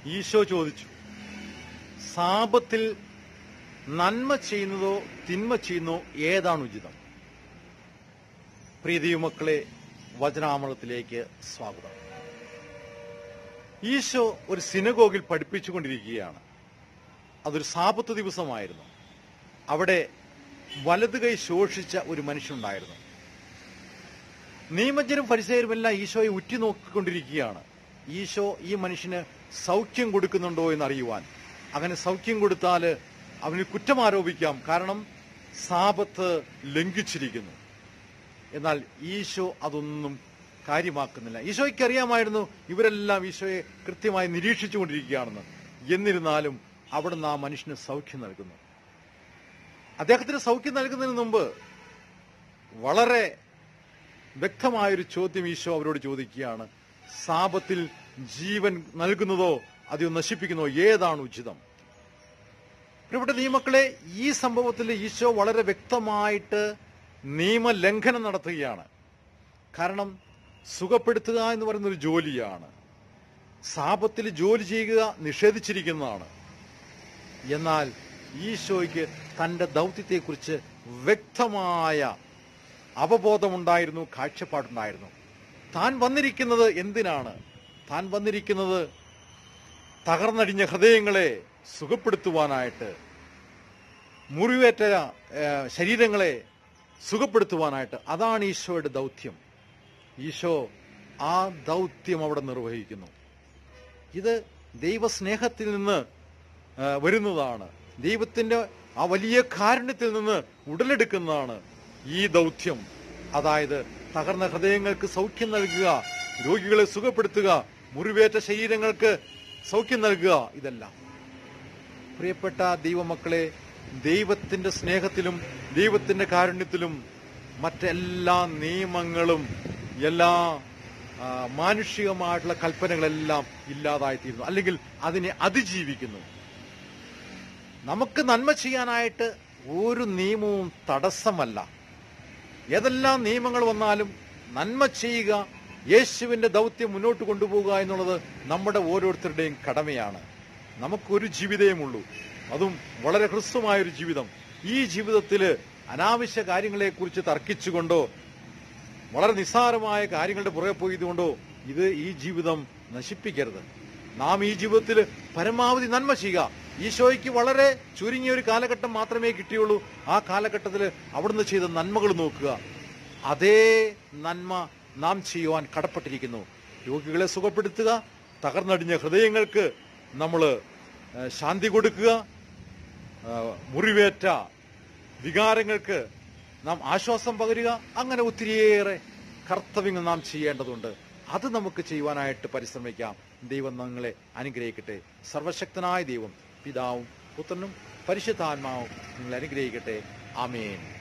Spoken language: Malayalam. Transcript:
ഈശോ ചോദിച്ചു സാപത്തിൽ നന്മ ചെയ്യുന്നതോ തിന്മ ചെയ്യുന്നതോ ഏതാണ് ഉചിതം പ്രീതി മക്കളെ വചനാമൃതത്തിലേക്ക് സ്വാഗതം ഈശോ ഒരു സിനഗോഗിൽ പഠിപ്പിച്ചുകൊണ്ടിരിക്കുകയാണ് അതൊരു സാപത്ത് ദിവസമായിരുന്നു അവിടെ വലത് കൈ ശോഷിച്ച ഒരു മനുഷ്യനുണ്ടായിരുന്നു നിയമജ്ഞരും പരിസയരുമെല്ലാം ഈശോയെ ഉറ്റുനോക്കിക്കൊണ്ടിരിക്കുകയാണ് ഈശോ ഈ മനുഷ്യന് സൗഖ്യം കൊടുക്കുന്നുണ്ടോ എന്ന് അറിയുവാൻ അങ്ങനെ സൗഖ്യം കൊടുത്താൽ അവന് കുറ്റം ആരോപിക്കാം കാരണം സാപത്ത് ലംഘിച്ചിരിക്കുന്നു എന്നാൽ ഈശോ അതൊന്നും കാര്യമാക്കുന്നില്ല ഈശോയ്ക്ക് അറിയാമായിരുന്നു ഇവരെല്ലാം ഈശോയെ കൃത്യമായി നിരീക്ഷിച്ചുകൊണ്ടിരിക്കുകയാണെന്ന് എന്നിരുന്നാലും അവിടുന്ന് ആ മനുഷ്യന് സൗഖ്യം നൽകുന്നു അദ്ദേഹത്തിന് സൗഖ്യം നൽകുന്നതിന് മുമ്പ് വളരെ വ്യക്തമായൊരു ചോദ്യം ഈശോ അവരോട് ചോദിക്കുകയാണ് സാപത്തിൽ ജീവൻ നൽകുന്നതോ അതെയോ നശിപ്പിക്കുന്നതോ ഏതാണ് ഉചിതം പ്രിയപ്പെട്ട നിയമക്കളെ ഈ സംഭവത്തിൽ ഈശോ വളരെ വ്യക്തമായിട്ട് നിയമലംഘനം നടത്തുകയാണ് കാരണം സുഖപ്പെടുത്തുക എന്ന് പറയുന്ന ഒരു ജോലിയാണ് സാപത്തിൽ ജോലി ചെയ്യുക നിഷേധിച്ചിരിക്കുന്നതാണ് എന്നാൽ ഈശോയ്ക്ക് തന്റെ ദൗത്യത്തെക്കുറിച്ച് വ്യക്തമായ അവബോധമുണ്ടായിരുന്നു കാഴ്ചപ്പാടുണ്ടായിരുന്നു താൻ വന്നിരിക്കുന്നത് എന്തിനാണ് താൻ വന്നിരിക്കുന്നത് തകർന്നടിഞ്ഞ ഹൃദയങ്ങളെ സുഖപ്പെടുത്തുവാനായിട്ട് മുറിവേറ്റ ഏഹ്, ശരീരങ്ങളെ സുഖപ്പെടുത്തുവാനായിട്ട് അതാണ് ഈശോയുടെ ദൗത്യം ഈശോ ആ ദൗത്യം അവിടെ നിർവഹിക്കുന്നു ഇത് ദൈവസ്നേഹത്തിൽ നിന്ന് ആ, വരുന്നതാണ് ദൈവത്തിന്റെ ആ വലിയ കാരുണ്യത്തിൽ നിന്ന് ഉടലെടുക്കുന്നതാണ് ഈ ദൗത്യം അതായത് തകർന്ന ഹൃദയങ്ങൾക്ക് സൗഖ്യം നൽകുക രോഗികളെ സുഖപ്പെടുത്തുക മുറിവേറ്റ ശരീരങ്ങൾക്ക് സൗഖ്യം നൽകുക ഇതെല്ലാം പ്രിയപ്പെട്ട ദൈവമക്കളെ ദൈവത്തിന്റെ സ്നേഹത്തിലും ദൈവത്തിന്റെ കാരുണ്യത്തിലും മറ്റെല്ലാ നിയമങ്ങളും എല്ലാ ആ, മാനുഷികമായിട്ടുള്ള കൽപ്പനകളെല്ലാം ഇല്ലാതായിത്തീരുന്നു അല്ലെങ്കിൽ അതിനെ അതിജീവിക്കുന്നു നമുക്ക് നന്മ ചെയ്യാനായിട്ട് ഒരു നിയമവും തടസ്സമല്ല ഏതെല്ലാം നിയമങ്ങൾ വന്നാലും നന്മ ചെയ്യുക യേശുവിന്റെ ദൗത്യം മുന്നോട്ട് കൊണ്ടുപോകുക എന്നുള്ളത് നമ്മുടെ ഓരോരുത്തരുടെയും കടമയാണ് നമുക്കൊരു ജീവിതമേ അതും വളരെ ഹ്രസ്വമായൊരു ജീവിതം ഈ ജീവിതത്തില് അനാവശ്യ കാര്യങ്ങളെക്കുറിച്ച് തർക്കിച്ചുകൊണ്ടോ വളരെ നിസ്സാരമായ കാര്യങ്ങളുടെ പുറകെ പോയതുകൊണ്ടോ ഇത് ഈ ജീവിതം നശിപ്പിക്കരുത് നാം ഈ ജീവിതത്തിൽ പരമാവധി നന്മ ചെയ്യുക ഈശോയ്ക്ക് വളരെ ചുരുങ്ങിയ ഒരു കാലഘട്ടം മാത്രമേ കിട്ടിയുള്ളൂ ആ കാലഘട്ടത്തിൽ അവിടുന്ന് ചെയ്ത നന്മകൾ നോക്കുക അതേ നന്മ നാം ചെയ്യുവാൻ കടപ്പെട്ടിരിക്കുന്നു രോഗികളെ സുഖപ്പെടുത്തുക തകർന്നടിഞ്ഞ ഹൃദയങ്ങൾക്ക് നമ്മൾ ശാന്തി കൊടുക്കുക ആ, മുറിവേറ്റ വികാരങ്ങൾക്ക് നാം ആശ്വാസം പകരുക അങ്ങനെ ഒത്തിരിയേറെ കർത്തവ്യങ്ങൾ നാം ചെയ്യേണ്ടതുണ്ട് അത് നമുക്ക് ചെയ്യുവാനായിട്ട് പരിശ്രമിക്കാം ദൈവം നിങ്ങളെ അനുഗ്രഹിക്കട്ടെ സർവശക്തനായ ദൈവം പിതാവും പുത്രനും പരിശുദ്ധാത്മാവും നിങ്ങളെ അനുഗ്രഹിക്കട്ടെ ആമേൻ